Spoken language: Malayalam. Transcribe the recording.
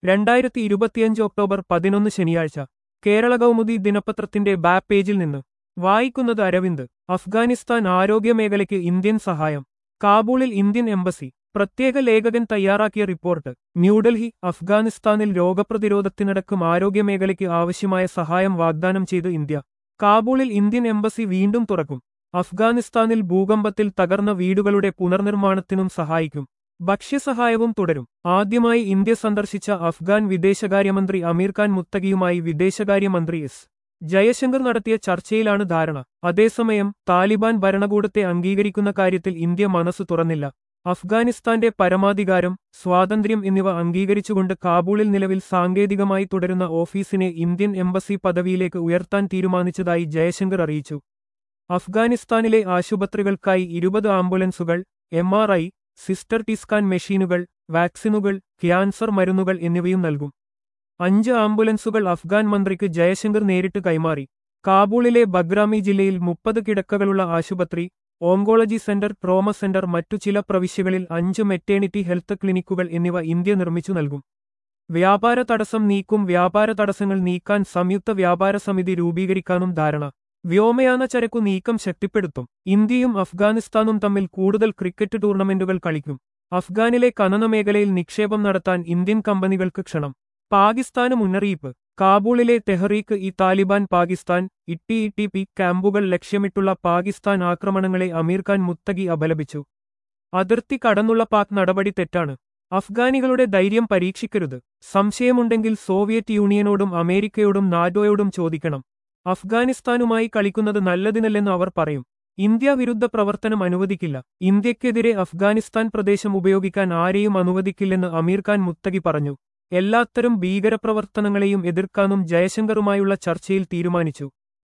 രണ്ടായിരത്തി ഇരുപത്തിയഞ്ച് ഒക്ടോബർ പതിനൊന്ന് ശനിയാഴ്ച കേരള കൗമുദി ദിനപത്രത്തിന്റെ ബാക്ക് പേജിൽ നിന്ന് വായിക്കുന്നത് അരവിന്ദ് അഫ്ഗാനിസ്ഥാൻ ആരോഗ്യമേഖലയ്ക്ക് ഇന്ത്യൻ സഹായം കാബൂളിൽ ഇന്ത്യൻ എംബസി പ്രത്യേക ലേഖകൻ തയ്യാറാക്കിയ റിപ്പോർട്ട് ന്യൂഡൽഹി അഫ്ഗാനിസ്ഥാനിൽ രോഗപ്രതിരോധത്തിനടക്കം ആരോഗ്യമേഖലയ്ക്ക് ആവശ്യമായ സഹായം വാഗ്ദാനം ചെയ്ത് ഇന്ത്യ കാബൂളിൽ ഇന്ത്യൻ എംബസി വീണ്ടും തുറക്കും അഫ്ഗാനിസ്ഥാനിൽ ഭൂകമ്പത്തിൽ തകർന്ന വീടുകളുടെ പുനർനിർമ്മാണത്തിനും സഹായിക്കും ഭക്ഷ്യസഹായവും തുടരും ആദ്യമായി ഇന്ത്യ സന്ദർശിച്ച അഫ്ഗാൻ വിദേശകാര്യമന്ത്രി അമീർ ഖാൻ മുത്തകിയുമായി വിദേശകാര്യമന്ത്രി എസ് ജയശങ്കർ നടത്തിയ ചർച്ചയിലാണ് ധാരണ അതേസമയം താലിബാൻ ഭരണകൂടത്തെ അംഗീകരിക്കുന്ന കാര്യത്തിൽ ഇന്ത്യ മനസ്സു തുറന്നില്ല അഫ്ഗാനിസ്ഥാന്റെ പരമാധികാരം സ്വാതന്ത്ര്യം എന്നിവ അംഗീകരിച്ചുകൊണ്ട് കാബൂളിൽ നിലവിൽ സാങ്കേതികമായി തുടരുന്ന ഓഫീസിനെ ഇന്ത്യൻ എംബസി പദവിയിലേക്ക് ഉയർത്താൻ തീരുമാനിച്ചതായി ജയശങ്കർ അറിയിച്ചു അഫ്ഗാനിസ്ഥാനിലെ ആശുപത്രികൾക്കായി ഇരുപത് ആംബുലൻസുകൾ എം ആർ ഐ സിസ്റ്റർ ടിസ്കാൻ മെഷീനുകൾ വാക്സിനുകൾ ക്യാൻസർ മരുന്നുകൾ എന്നിവയും നൽകും അഞ്ച് ആംബുലൻസുകൾ അഫ്ഗാൻ മന്ത്രിക്ക് ജയശങ്കർ നേരിട്ട് കൈമാറി കാബൂളിലെ ബഗ്രാമി ജില്ലയിൽ മുപ്പത് കിടക്കകളുള്ള ആശുപത്രി ഓങ്കോളജി സെന്റർ ട്രോമ സെന്റർ മറ്റു ചില പ്രവിശ്യകളിൽ അഞ്ച് മെറ്റേണിറ്റി ഹെൽത്ത് ക്ലിനിക്കുകൾ എന്നിവ ഇന്ത്യ നിർമ്മിച്ചു നൽകും വ്യാപാര തടസ്സം നീക്കും വ്യാപാര തടസ്സങ്ങൾ നീക്കാൻ സംയുക്ത വ്യാപാര സമിതി രൂപീകരിക്കാനും ധാരണ വ്യോമയാന ചരക്കു നീക്കം ശക്തിപ്പെടുത്തും ഇന്ത്യയും അഫ്ഗാനിസ്ഥാനും തമ്മിൽ കൂടുതൽ ക്രിക്കറ്റ് ടൂർണമെന്റുകൾ കളിക്കും അഫ്ഗാനിലെ ഖനന മേഖലയിൽ നിക്ഷേപം നടത്താൻ ഇന്ത്യൻ കമ്പനികൾക്ക് ക്ഷണം പാകിസ്ഥാന് മുന്നറിയിപ്പ് കാബൂളിലെ Tehreek e Taliban Pakistan T T P ക്യാമ്പുകൾ ലക്ഷ്യമിട്ടുള്ള പാകിസ്ഥാൻ ആക്രമണങ്ങളെ അമീർ ഖാൻ മുത്തഗി അപലപിച്ചു അതിർത്തി കടന്നുള്ള പാക് നടപടി തെറ്റാണ് അഫ്ഗാനികളുടെ ധൈര്യം പരീക്ഷിക്കരുത് സംശയമുണ്ടെങ്കിൽ സോവിയറ്റ് യൂണിയനോടും അമേരിക്കയോടും നാറ്റോയോടും ചോദിക്കണം അഫ്ഗാനിസ്ഥാനുമായി കളിക്കുന്നത് നല്ലതിനല്ലെന്ന് അവർ പറയും ഇന്ത്യ വിരുദ്ധ പ്രവർത്തനം അനുവദിക്കില്ല ഇന്ത്യക്കെതിരെ അഫ്ഗാനിസ്ഥാൻ പ്രദേശം ഉപയോഗിക്കാൻ ആരെയും അനുവദിക്കില്ലെന്ന് അമീർ ഖാൻ മുത്തഗി പറഞ്ഞു എല്ലാത്തരം ഭീകരപ്രവർത്തനങ്ങളെയും എതിർക്കാനും ജയശങ്കറുമായുള്ള ചർച്ചയിൽ തീരുമാനിച്ചു